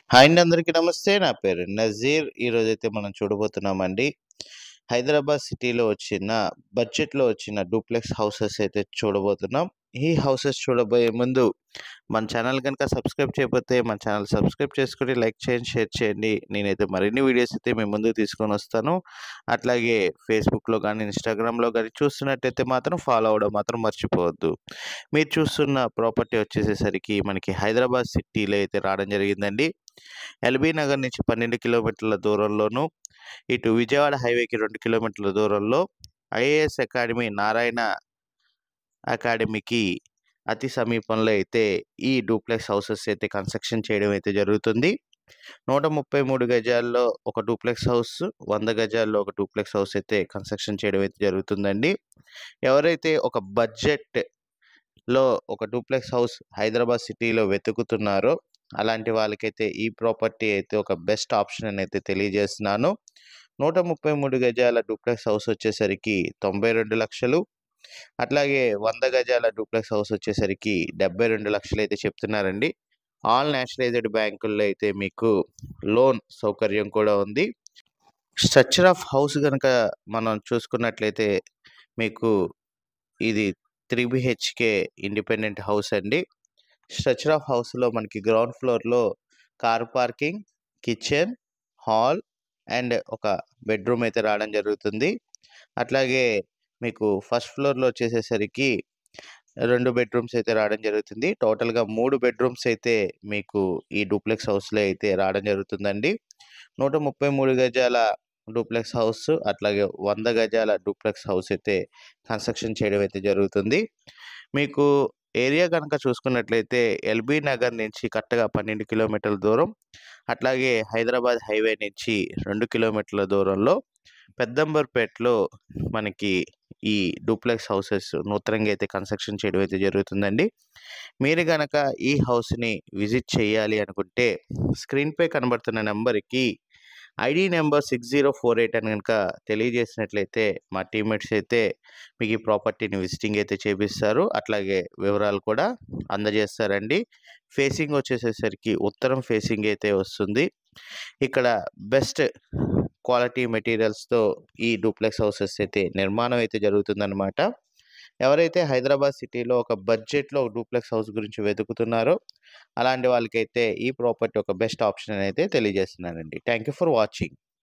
hi అండి అందరికీ నమస్తే నా పేరు నజీర్ ఈరోజైతే మనం చూడబోతున్నామండి హైదరాబాద్ సిటీలో వచ్చిన బడ్జెట్లో వచ్చిన డూప్లెక్స్ హౌసెస్ అయితే చూడబోతున్నాం ఈ హౌసెస్ చూడబోయే ముందు మన ఛానల్ కనుక సబ్స్క్రైబ్ చేయకపోతే మన ఛానల్ సబ్స్క్రైబ్ చేసుకుని లైక్ చేయండి షేర్ చేయండి నేనైతే మరిన్ని వీడియోస్ అయితే మేము ముందుకు తీసుకొని వస్తాను అట్లాగే ఫేస్బుక్లో కానీ ఇన్స్టాగ్రామ్లో కానీ చూస్తున్నట్టయితే మాత్రం ఫాలో అవ్వడం మాత్రం మర్చిపోవద్దు మీరు చూస్తున్న ప్రాపర్టీ వచ్చేసేసరికి మనకి హైదరాబాద్ సిటీలో అయితే రావడం జరిగిందండి ఎల్బీ నగర్ నుంచి పన్నెండు కిలోమీటర్ల దూరంలోను ఇటు విజయవాడ హైవేకి రెండు కిలోమీటర్ల దూరంలో ఐఏఎస్ అకాడమీ నారాయణ అకాడమీకి అతి సమీపంలో అయితే ఈ డూప్లెక్స్ హౌసెస్ అయితే కన్స్ట్రక్షన్ చేయడం అయితే జరుగుతుంది నూట ముప్పై మూడు గజాల్లో ఒక డూప్లెక్స్ హౌస్ వంద గజాల్లో ఒక డూప్లెక్స్ హౌస్ అయితే కన్స్ట్రక్షన్ చేయడం అయితే జరుగుతుందండి ఎవరైతే ఒక బడ్జెట్ లో ఒక డూప్లెక్స్ హౌస్ హైదరాబాద్ సిటీలో వెతుకుతున్నారో అలాంటి వాళ్ళకైతే ఈ ప్రాపర్టీ అయితే ఒక బెస్ట్ ఆప్షన్ అని అయితే తెలియజేస్తున్నాను నూట ముప్పై మూడు గజాల డూప్లెక్స్ హౌస్ వచ్చేసరికి తొంభై రెండు లక్షలు అట్లాగే వంద గజాల డూప్లెక్స్ హౌస్ వచ్చేసరికి డెబ్బై రెండు లక్షలు అయితే చెప్తున్నారండి ఆల్ నేషనలైజ్డ్ బ్యాంకుల్లో అయితే మీకు లోన్ సౌకర్యం కూడా ఉంది స్ట్రక్చర్ ఆఫ్ హౌస్ కనుక మనం చూసుకున్నట్లయితే మీకు ఇది త్రీ బిహెచ్కే ఇండిపెండెంట్ హౌస్ అండి స్ట్రక్చర్ ఆఫ్ హౌస్లో మనకి గ్రౌండ్ ఫ్లోర్లో car parking kitchen hall and ఒక బెడ్రూమ్ అయితే రావడం జరుగుతుంది అట్లాగే మీకు ఫస్ట్ ఫ్లోర్లో వచ్చేసేసరికి రెండు బెడ్రూమ్స్ అయితే రావడం జరుగుతుంది టోటల్గా మూడు బెడ్రూమ్స్ అయితే మీకు ఈ డూప్లెక్స్ హౌస్లో అయితే రావడం జరుగుతుందండి నూట ముప్పై మూడు గజాల డూప్లెక్స్ హౌస్ అట్లాగే వంద గజాల డూప్లెక్స్ హౌస్ అయితే కన్స్ట్రక్షన్ చేయడం అయితే జరుగుతుంది మీకు ఏరియా కనుక చూసుకున్నట్లయితే ఎల్బీ నగర్ నుంచి కరెక్ట్గా పన్నెండు కిలోమీటర్ల దూరం అట్లాగే హైదరాబాద్ హైవే నుంచి రెండు కిలోమీటర్ల దూరంలో పెద్దంబర్పేటలో మనకి ఈ డూప్లెక్స్ హౌసెస్ నూతనంగా అయితే కన్స్ట్రక్షన్ చేయడం అయితే జరుగుతుందండి మీరు కనుక ఈ హౌస్ని విజిట్ చేయాలి అనుకుంటే స్క్రీన్పై కనబడుతున్న నెంబర్కి ID number six zero four eight అని కనుక తెలియజేసినట్లయితే మా టీమ్మేట్స్ అయితే మీకు ఈ ప్రాపర్టీని విజిటింగ్ అయితే చేపిస్తారు అట్లాగే వివరాలు కూడా అందజేస్తారండి ఫేసింగ్ వచ్చేసేసరికి ఉత్తరం ఫేసింగ్ అయితే వస్తుంది ఇక్కడ బెస్ట్ క్వాలిటీ మెటీరియల్స్తో ఈ డూప్లెక్స్ హౌసెస్ అయితే నిర్మాణం అయితే జరుగుతుందన్నమాట ఎవరైతే హైదరాబాద్ సిటీలో ఒక బడ్జెట్లో డూప్లెక్స్ హౌస్ గురించి వెతుకుతున్నారో అలాంటి వాళ్ళకైతే ఈ ప్రాపర్టీ ఒక బెస్ట్ ఆప్షన్ అయితే తెలియజేస్తున్నానండి థ్యాంక్ యూ ఫర్ వాచింగ్